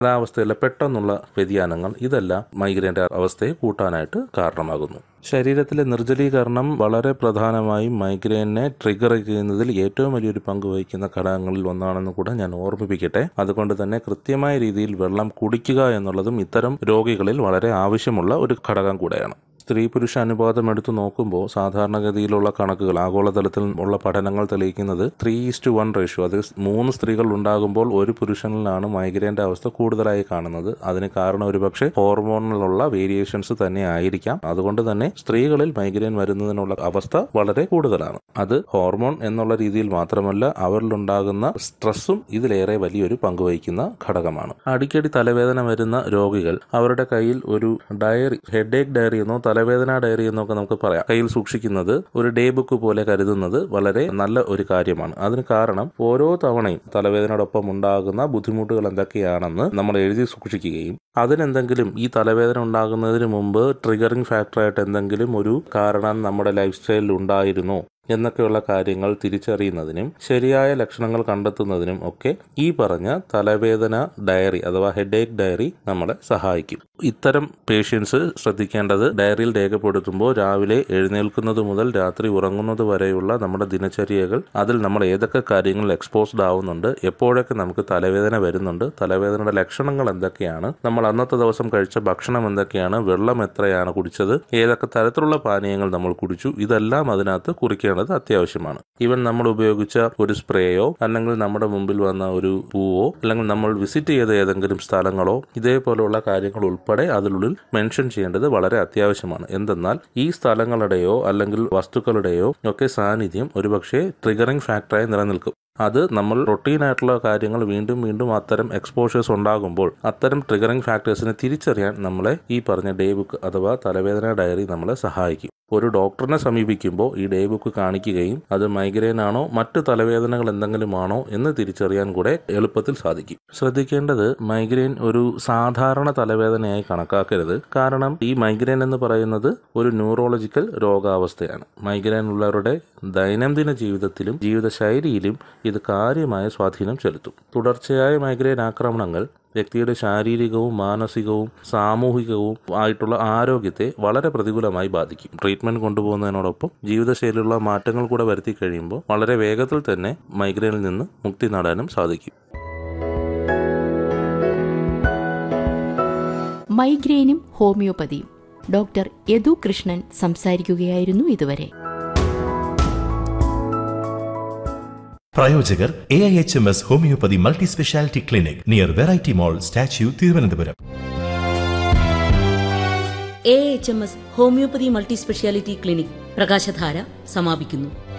കാലാവസ്ഥയിലെ പെട്ടെന്നുള്ള വ്യതിയാനങ്ങൾ ഇതെല്ലാം മൈഗ്രെയിൻ്റെ അവസ്ഥയെ കൂട്ടാനായിട്ട് കാരണമാകുന്നു ശരീരത്തിലെ നിർജ്ജലീകരണം വളരെ പ്രധാനമായും മൈഗ്രെയിനെ ട്രിഗർ ചെയ്യുന്നതിൽ ഏറ്റവും വലിയൊരു പങ്ക് വഹിക്കുന്ന ഘടകങ്ങളിൽ ഒന്നാണെന്ന് കൂടെ ഞാൻ ഓർമ്മിപ്പിക്കട്ടെ അതുകൊണ്ട് തന്നെ കൃത്യമായ രീതിയിൽ വെള്ളം കുടിക്കുക എന്നുള്ളതും ഇത്തരം രോഗികളിൽ വളരെ ആവശ്യമുള്ള ഒരു ഘടകം കൂടെയാണ് സ്ത്രീ പുരുഷ അനുപാതം എടുത്തു നോക്കുമ്പോൾ സാധാരണഗതിയിലുള്ള കണക്കുകൾ ആഗോളതലത്തിൽ ഉള്ള പഠനങ്ങൾ തെളിയിക്കുന്നത് ത്രീ ഈസ്റ്റ് വൺ റേഷ്യോ അത് മൂന്ന് സ്ത്രീകൾ ഉണ്ടാകുമ്പോൾ ഒരു പുരുഷനിലാണ് മൈഗ്രെയിൻ്റെ അവസ്ഥ കൂടുതലായി കാണുന്നത് അതിന് കാരണം ഒരുപക്ഷെ ഹോർമോണിലുള്ള വേരിയേഷൻസ് തന്നെ ആയിരിക്കാം അതുകൊണ്ട് തന്നെ സ്ത്രീകളിൽ മൈഗ്രെയിൻ വരുന്നതിനുള്ള അവസ്ഥ വളരെ കൂടുതലാണ് അത് ഹോർമോൺ എന്നുള്ള രീതിയിൽ മാത്രമല്ല അവരിലുണ്ടാകുന്ന സ്ട്രെസ്സും ഇതിലേറെ വലിയൊരു പങ്ക് വഹിക്കുന്ന ഘടകമാണ് അടിക്കടി തലവേദന വരുന്ന രോഗികൾ അവരുടെ കയ്യിൽ ഒരു ഡയറി ഹെഡേക്ക് ഡയറി എന്നോ തലവേദന ഡയറി എന്നൊക്കെ നമുക്ക് പറയാം കയ്യിൽ സൂക്ഷിക്കുന്നത് ഒരു ഡേ ബുക്ക് പോലെ കരുതുന്നത് വളരെ നല്ല ഒരു കാര്യമാണ് അതിന് കാരണം ഓരോ തവണയും തലവേദനയോടൊപ്പം ഉണ്ടാകുന്ന ബുദ്ധിമുട്ടുകൾ എന്തൊക്കെയാണെന്ന് നമ്മൾ എഴുതി സൂക്ഷിക്കുകയും അതിനെന്തെങ്കിലും ഈ തലവേദന ഉണ്ടാകുന്നതിന് മുമ്പ് ട്രിഗറിംഗ് ഫാക്ടറായിട്ട് എന്തെങ്കിലും ഒരു കാരണം നമ്മുടെ ലൈഫ് സ്റ്റൈലിൽ ഉണ്ടായിരുന്നോ എന്നൊക്കെയുള്ള കാര്യങ്ങൾ തിരിച്ചറിയുന്നതിനും ശരിയായ ലക്ഷണങ്ങൾ കണ്ടെത്തുന്നതിനും ഒക്കെ ഈ പറഞ്ഞ തലവേദന ഡയറി അഥവാ ഹെഡേക്ക് ഡയറി നമ്മളെ സഹായിക്കും ഇത്തരം പേഷ്യൻസ് ശ്രദ്ധിക്കേണ്ടത് ഡയറിയിൽ രേഖപ്പെടുത്തുമ്പോൾ രാവിലെ എഴുന്നേൽക്കുന്നത് മുതൽ രാത്രി ഉറങ്ങുന്നത് വരെയുള്ള നമ്മുടെ ദിനചര്യകൾ അതിൽ നമ്മൾ ഏതൊക്കെ കാര്യങ്ങൾ എക്സ്പോസ്ഡ് ആവുന്നുണ്ട് എപ്പോഴൊക്കെ നമുക്ക് തലവേദന വരുന്നുണ്ട് തലവേദനയുടെ ലക്ഷണങ്ങൾ എന്തൊക്കെയാണ് നമ്മൾ അന്നത്തെ ദിവസം കഴിച്ച ഭക്ഷണം എന്തൊക്കെയാണ് വെള്ളം എത്രയാണ് കുടിച്ചത് ഏതൊക്കെ തരത്തിലുള്ള പാനീയങ്ങൾ നമ്മൾ കുടിച്ചു ഇതെല്ലാം അതിനകത്ത് കുറിക്കേണ്ടത് അത്യാവശ്യമാണ് ഈവൻ നമ്മൾ ഉപയോഗിച്ച ഒരു സ്പ്രേയോ അല്ലെങ്കിൽ നമ്മുടെ മുമ്പിൽ വന്ന ഒരു പൂവോ അല്ലെങ്കിൽ നമ്മൾ വിസിറ്റ് ചെയ്ത ഏതെങ്കിലും സ്ഥലങ്ങളോ ഇതേപോലെയുള്ള കാര്യങ്ങൾ ഉൾപ്പെടെ അതിനുള്ളിൽ മെൻഷൻ ചെയ്യേണ്ടത് വളരെ അത്യാവശ്യമാണ് എന്തെന്നാൽ ഈ സ്ഥലങ്ങളുടെയോ അല്ലെങ്കിൽ വസ്തുക്കളുടെയോ ഒക്കെ സാന്നിധ്യം ഒരുപക്ഷെ ട്രിഗറിംഗ് ഫാക്ടറായി നിലനിൽക്കും അത് നമ്മൾ റൊട്ടീനായിട്ടുള്ള കാര്യങ്ങൾ വീണ്ടും വീണ്ടും അത്തരം എക്സ്പോഷേഴ്സ് ഉണ്ടാകുമ്പോൾ അത്തരം ട്രിഗറിംഗ് ഫാക്ടേഴ്സിനെ തിരിച്ചറിയാൻ നമ്മളെ ഈ പറഞ്ഞ ഡേ ബുക്ക് അഥവാ തലവേദന ഡയറി നമ്മളെ സഹായിക്കും ഒരു ഡോക്ടറിനെ സമീപിക്കുമ്പോൾ ഈ ഡേ ബുക്ക് കാണിക്കുകയും അത് മൈഗ്രെയിൻ ആണോ മറ്റ് തലവേദനകൾ എന്തെങ്കിലും ആണോ എന്ന് തിരിച്ചറിയാൻ കൂടെ എളുപ്പത്തിൽ സാധിക്കും ശ്രദ്ധിക്കേണ്ടത് മൈഗ്രെയിൻ ഒരു സാധാരണ തലവേദനയായി കണക്കാക്കരുത് കാരണം ഈ മൈഗ്രെയിൻ എന്ന് പറയുന്നത് ഒരു ന്യൂറോളജിക്കൽ രോഗാവസ്ഥയാണ് മൈഗ്രെയിൻ ഉള്ളവരുടെ ദൈനംദിന ജീവിതത്തിലും ജീവിതശൈലിയിലും ഇത് കാര്യമായ സ്വാധീനം ചെലുത്തും തുടർച്ചയായ മൈഗ്രെയിൻ ആക്രമണങ്ങൾ വ്യക്തിയുടെ ശാരീരികവും മാനസികവും സാമൂഹികവും ആയിട്ടുള്ള ആരോഗ്യത്തെ വളരെ പ്രതികൂലമായി ബാധിക്കും ട്രീറ്റ്മെന്റ് കൊണ്ടുപോകുന്നതിനോടൊപ്പം ജീവിതശൈലിയിലുള്ള മാറ്റങ്ങൾ കൂടെ വരുത്തി കഴിയുമ്പോൾ വളരെ വേഗത്തിൽ തന്നെ മൈഗ്രെയിനിൽ നിന്ന് മുക്തി നേടാനും സാധിക്കും മൈഗ്രെയിനും ഹോമിയോപ്പതിയും ഡോക്ടർ യദു കൃഷ്ണൻ സംസാരിക്കുകയായിരുന്നു ഇതുവരെ പ്രായോജകർ A I H M S homoeopathy multi speciality clinic near variety mall statue Thiruvananthapuram A H M S homoeopathy multi speciality clinic പ്രകാശധാര സമാപിക്കുന്നു